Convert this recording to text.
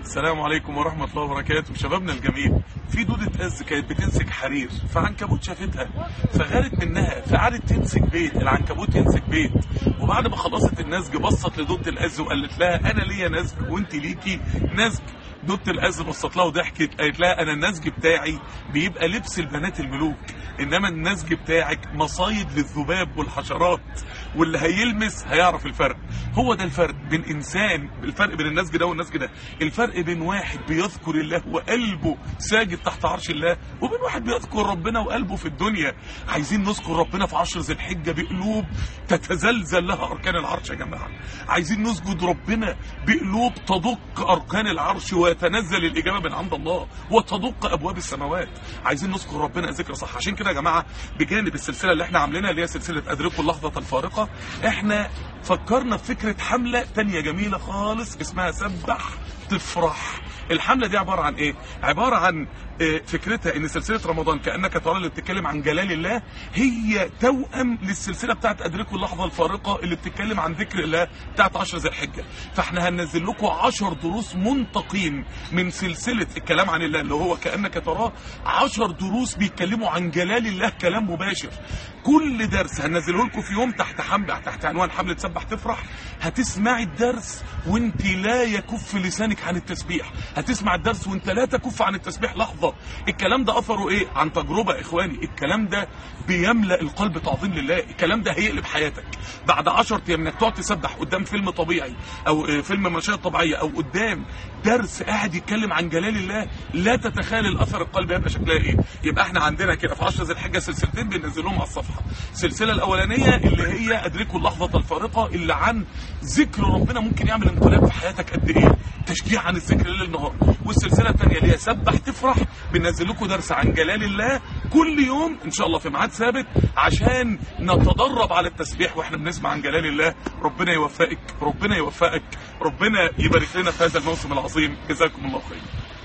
السلام عليكم ورحمة الله وبركاته شبابنا الجميل في دودة أز كانت بتنسج حرير فعنكبوت شافتها فغارت منها فقعدت تنسج بيت العنكبوت ينسج بيت وبعد ما خلصت النسج بصت لدودة الأز وقالت لها أنا ليا نسج وأنت ليكي نسج دودة الأز بصت لها وضحكت قالت لها أنا النسج بتاعي بيبقى لبس البنات الملوك إنما النسج بتاعك مصايد للذباب والحشرات واللي هيلمس هيعرف الفرق هو ده الفرق بين إنسان الفرق بين النسج ده والنسج ده الفرق بين واحد بيذكر الله وقلبه ساجد تحت عرش الله وبين واحد بيذكر ربنا وقلبه في الدنيا عايزين نذكر ربنا في عشر ذي الحجة بقلوب تتزلزل لها أركان العرش يا جماعة عايزين نسجد ربنا بقلوب تدق أركان العرش ويتنزل الإجابة من عند الله وتدق أبواب السماوات عايزين نذكر ربنا ذكر صح عشان كده يا جماعة بجانب السلسلة اللي احنا عاملينها اللي هي سلسلة أدركوا اللحظة الفارقة احنا فكرنا في فكرة حملة تانية جميلة خالص اسمها سبح تفرح الحملة دي عبارة عن ايه عبارة عن اه فكرتها ان سلسلة رمضان كأنك ترى اللي بتتكلم عن جلال الله هي توأم للسلسلة بتاعت ادركوا اللحظة الفارقة اللي بتتكلم عن ذكر الله بتاعت عشر ذي الحجة فاحنا هننزل لكم عشر دروس منتقين من سلسلة الكلام عن الله اللي هو كأنك تراه عشر دروس بيتكلموا عن جلال الله كلام مباشر كل درس هنزله لكم في يوم تحت حملة تحت عنوان حملة سبح تفرح هتسمعي الدرس وانت لا يكف لسانك عن التسبيح هتسمع الدرس وانت لا تكف عن التسبيح لحظة الكلام ده اثره ايه عن تجربة اخواني الكلام ده بيملأ القلب تعظيم لله الكلام ده هيقلب حياتك بعد 10 ايام انك تقعد تسبح قدام فيلم طبيعي او فيلم مشاهد طبيعية او قدام درس قاعد يتكلم عن جلال الله لا تتخيل الاثر القلب هيبقى شكلها ايه يبقى احنا عندنا كده في 10 ذي الحجة سلسلتين بننزلهم على الصفحة السلسلة الاولانية اللي هي ادركوا اللحظة الفارقة اللي عن ذكر ربنا ممكن يعمل انقلاب في حياتك قد ايه تشجيع عن الذكر ليل نهار والسلسله الثانيه اللي هي سبح تفرح بننزل لكم درس عن جلال الله كل يوم ان شاء الله في ميعاد ثابت عشان نتدرب على التسبيح واحنا بنسمع عن جلال الله ربنا يوفقك ربنا يوفقك ربنا يبارك لنا في هذا الموسم العظيم جزاكم الله خير